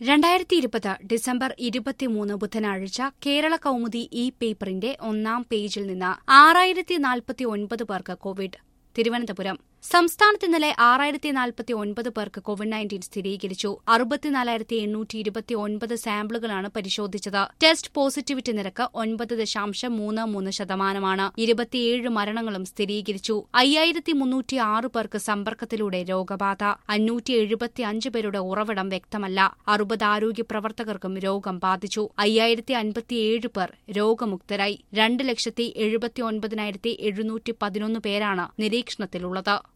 രണ്ടായിരത്തി ഇരുപത് ഡിസംബർ ഇരുപത്തിമൂന്ന് ബുധനാഴ്ച കേരള കൗമുദി ഇ പേപ്പറിന്റെ ഒന്നാം പേജിൽ നിന്ന് ആറായിരത്തി നാൽപ്പത്തി ഒൻപത് പേർക്ക് കോവിഡ് തിരുവനന്തപുരം സംസ്ഥാനത്ത് ഇന്നലെ ആറായിരത്തി നാൽപ്പത്തി ഒൻപത് പേർക്ക് കോവിഡ് നയൻറ്റീൻ സ്ഥിരീകരിച്ചു അറുപത്തിനാലായിരത്തി എണ്ണൂറ്റി ഇരുപത്തി ഒൻപത് സാമ്പിളുകളാണ് പരിശോധിച്ചത് ടെസ്റ്റ് പോസിറ്റിവിറ്റി നിരക്ക് ഒൻപത് ദശാംശം മൂന്ന് മൂന്ന് ശതമാനമാണ് ഇരുപത്തിയേഴ് മരണങ്ങളും സ്ഥിരീകരിച്ചു അയ്യായിരത്തി മുന്നൂറ്റി ആറ് പേർക്ക് സമ്പർക്കത്തിലൂടെ രോഗബാധ അഞ്ഞൂറ്റി എഴുപത്തി അഞ്ച് പേരുടെ ഉറവിടം വ്യക്തമല്ല അറുപത് ആരോഗ്യ പ്രവർത്തകർക്കും രോഗം ബാധിച്ചു അയ്യായിരത്തി അൻപത്തിയേഴ് പേർ രോഗമുക്തരായി രണ്ട് ലക്ഷത്തി എഴുപത്തി ഒൻപതിനായിരത്തി എഴുന്നൂറ്റി പതിനൊന്ന് പേരാണ് നിരീക്ഷണത്തിലുള്ളത്